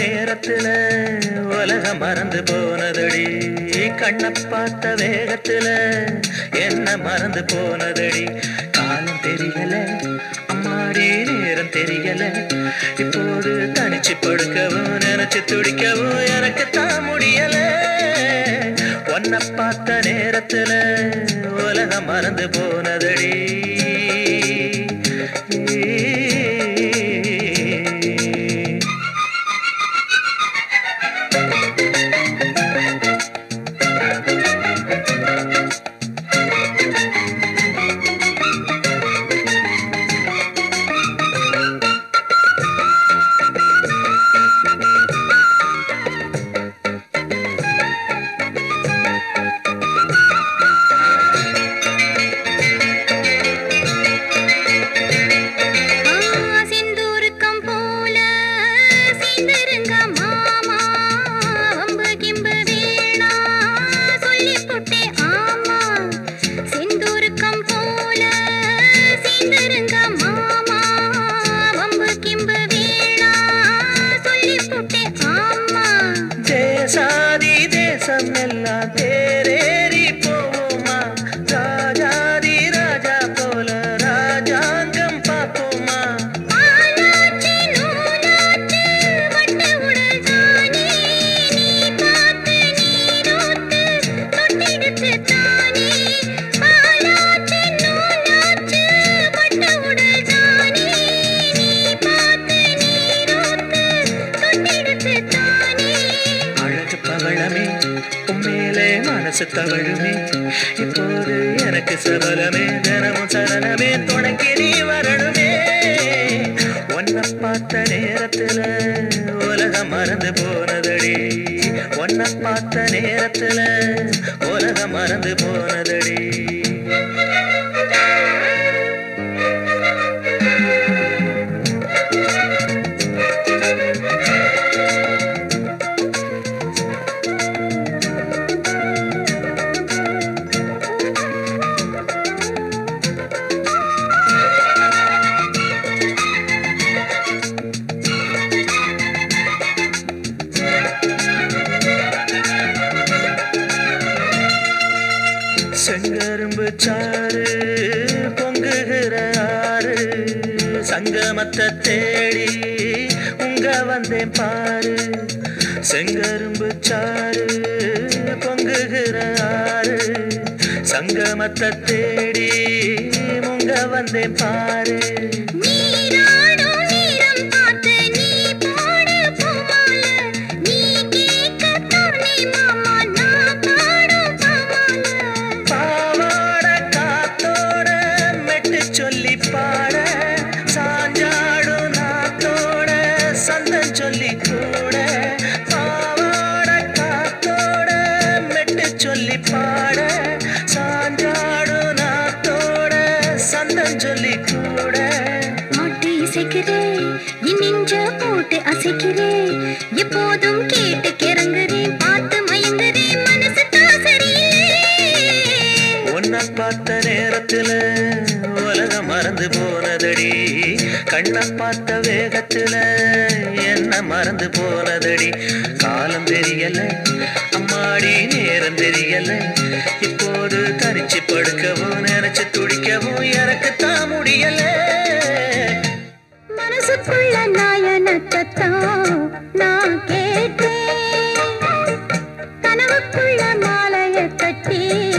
நேரத்துல உலகம் மறந்து போனதடி கண்ணை பார்த்த வேகத்துல என்ன மறந்து போனதடி காலம் தெரியல அம்மாடி நேரம் தெரியல இப்போது தனிச்சு படுக்கவும் நினைச்சு துடிக்கவும் எனக்கு தான் முடியல உன்னை பார்த்த நேரத்துல உலகம் மறந்து போனதடி ஆ சிந்தூருக்கம் போல சீந்தருங்க மாமா வம்பு கிம்பு வீணா சொல்லி புட்டே ஆமா சிந்தூருக்கம் போல சீந்தருங்க மாமா வம்பு கிம்பு வீணா சொல்லி புட்டே ஆமா தேசாதி தேசம் எல்லாம் தேரேறி போவோமா ராஜாதி ராஜா போல ராஜாங்கம் பார்ப்போமா ஆனாச்சு நூலாச்சு வட்ட உடல் தானே நீ பார்த்து நீரோத்து தொட்டெடுத்து தானே ஆனாச்சு நூலாச்சு வட்ட உடல் தானே நீ பார்த்து நீரோத்து தொட்டெடுத்து தானே அழகு பவளமே உண்மையிலே மனசு தவழுமே இப்போது எனக்கு சபலமே தினமும் சரணமே துணைக்கு நீ வரணுமே உன்னை பார்த்த நேரத்துல உலகம் மறந்து போனதடி உன்னை பார்த்த நேரத்துல உலகம் மறந்து போனதடி செங்கரும்பு சாறு பொங்குகிற ஆறு சங்கமத்தை தேடி உங்க வந்தேன் பாரு செங்கரும்பு சாறு பொங்குகிற ஆறு சங்கமத்தை தேடி உங்க வந்தேன் பாரு நீராடும் நீரம் பார்த்து நீ போடு பூமால நீ கேட்கத்தானே மாமா நான் பாடும் பாமால பாவாட காத்தோட மெட்டு சொல்லி பாட சாஞ்சாடும் நாத்தோட சந்தம் சொல்லி கூட பாவாட காத்தோட மெட்டு சொல்லி பாட சாஞ்சாடும் நாத்தோட சந்தம் சொல்லி கூட ஆட்டி இசைக்கிறே என் நெஞ்ச போட்டு அசைக்கிறே எப்போதும் கேட்டு கிறங்குறேன் பார்த்து மயங்குறேன் மனசு தான் சரியில்லை உன்னை பார்த்த நேரத்துல உலகம் மறந்து போனதடி கண்ணை பார்த்த வேகத்துல என்ன மறந்து போனதடி காலம் தெரியல அம்மாடி நேரம் தெரியல இப்போது தனிச்சு படுக்கவும் நினைச்சு துடிக்கவும் எனக்குத்தான் முடியல மனசுக்குள்ள நாயனத்தான் நான் கேட்டேன் கனவுக்குள்ள மாலைய கட்டி